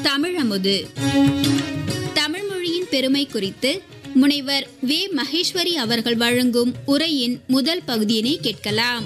தமிழமுது தமிழ் மொழியின் பெருமை குறித்து முனைவர் வே மகேஸ்வரி அவர்கள் வழங்கும் உரையின் முதல் பகுதியினை கேட்கலாம்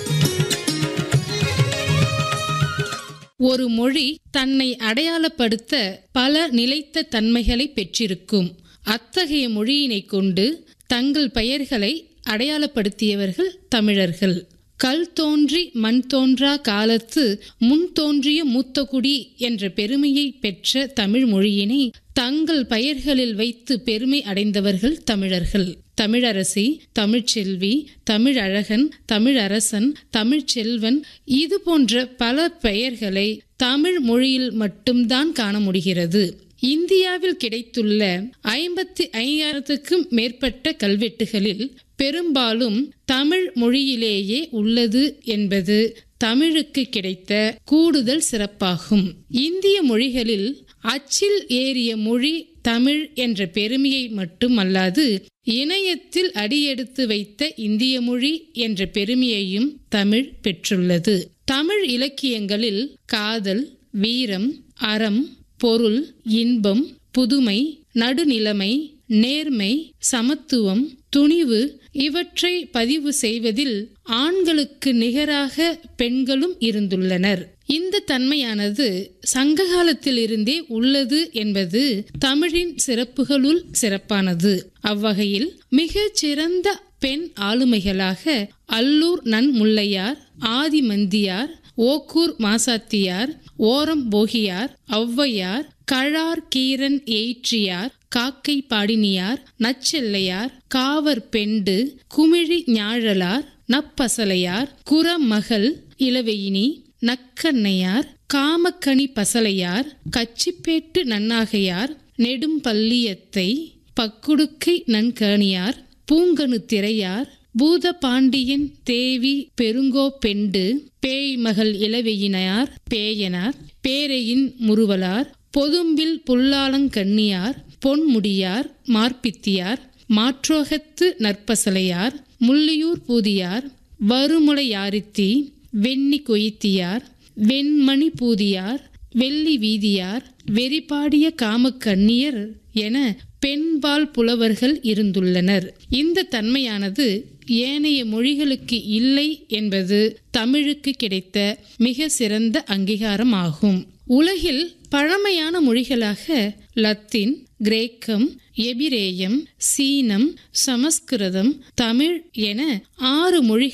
ஒரு மொழி தன்னை அடையாளப்படுத்த பல நிலைத்த தன்மைகளை பெற்றிருக்கும் அத்தகைய மொழியினைக் கொண்டு தங்கள் பெயர்களை அடையாளப்படுத்தியவர்கள் தமிழர்கள் கல் தோன்றி மண் தோன்றா காலத்து முன் தோன்றிய மூத்தகுடி என்ற பெருமையை பெற்ற தமிழ் மொழியினை தங்கள் பெயர்களில் வைத்து பெருமை அடைந்தவர்கள் தமிழர்கள் தமிழரசி தமிழ்ச்செல்வி தமிழழகன் தமிழரசன் தமிழ்ச்செல்வன் இது போன்ற பல பெயர்களை தமிழ் மொழியில் மட்டும்தான் காண முடிகிறது இந்தியாவில் கிடைத்துள்ள ஐம்பத்தி ஐயாயிரத்துக்கும் மேற்பட்ட கல்வெட்டுகளில் பெரும்பாலும் தமிழ் மொழியிலேயே உள்ளது என்பது தமிழுக்கு கிடைத்த கூடுதல் சிறப்பாகும் இந்திய மொழிகளில் அச்சில் ஏறிய மொழி தமிழ் என்ற பெருமையை மட்டுமல்லாது இணையத்தில் அடியெடுத்து வைத்த இந்திய மொழி என்ற பெருமையையும் தமிழ் பெற்றுள்ளது தமிழ் இலக்கியங்களில் காதல் வீரம் அறம் பொருள் இன்பம் புதுமை நடுநிலைமை நேர்மை சமத்துவம் துணிவு இவற்றை பதிவு செய்வதில் ஆண்களுக்கு நிகராக பெண்களும் இருந்துள்ளனர் இந்த தன்மையானது சங்க காலத்திலிருந்தே உள்ளது என்பது தமிழின் சிறப்புகளுள் சிறப்பானது அவ்வகையில் மிகச் சிறந்த பெண் ஆளுமைகளாக அல்லூர் நன்முல்லையார் ஆதிமந்தியார் ஓக்கூர் மாசாத்தியார் ஓரம் போகியார் ஔவையார் கழார் கீரன் எயிற்றியார் காக்கை பாடினியார் நச்செல்லையார் காவர் பெண்டு குமிழி ஞாழலார் நப்பசலையார் குரமகள் இளவெயினி நக்கண்ணையார் காமக்கனி பசலையார் கச்சிப்பேட்டு நன்னாகையார் நெடும்பள்ளியத்தை பக்குடுக்கை நன்கணியார் பூங்கனு திரையார் பூதபாண்டியன் தேவி பெருங்கோ பெண்டு பேய்மகள் இளவெயினார் பேயனார் பேரையின் முறுவலார் பொதும்பில் புல்லாலங்கண்ணியார் பொன்முடியார் மார்பித்தியார் மாற்றோகத்து நற்பசலையார் முள்ளியூர் பூதியார் வருமுளையாரித்தி வெண்ணி கொய்த்தியார் வெண்மணி பூதியார் வெள்ளி வீதியார் வெறிபாடிய காமக்கண்ணியர் என பெண்பால் புலவர்கள் இருந்துள்ளனர் இந்த தன்மையானது ஏனைய மொழிகளுக்கு இல்லை என்பது தமிழுக்கு கிடைத்த மிக சிறந்த அங்கீகாரம் ஆகும் உலகில் பழமையான மொழிகளாக லத்தீன் கிரேக்கம் எபிரேயம் சீனம் சமஸ்கிருதம் தமிழ் என ஆறு மொழிகள்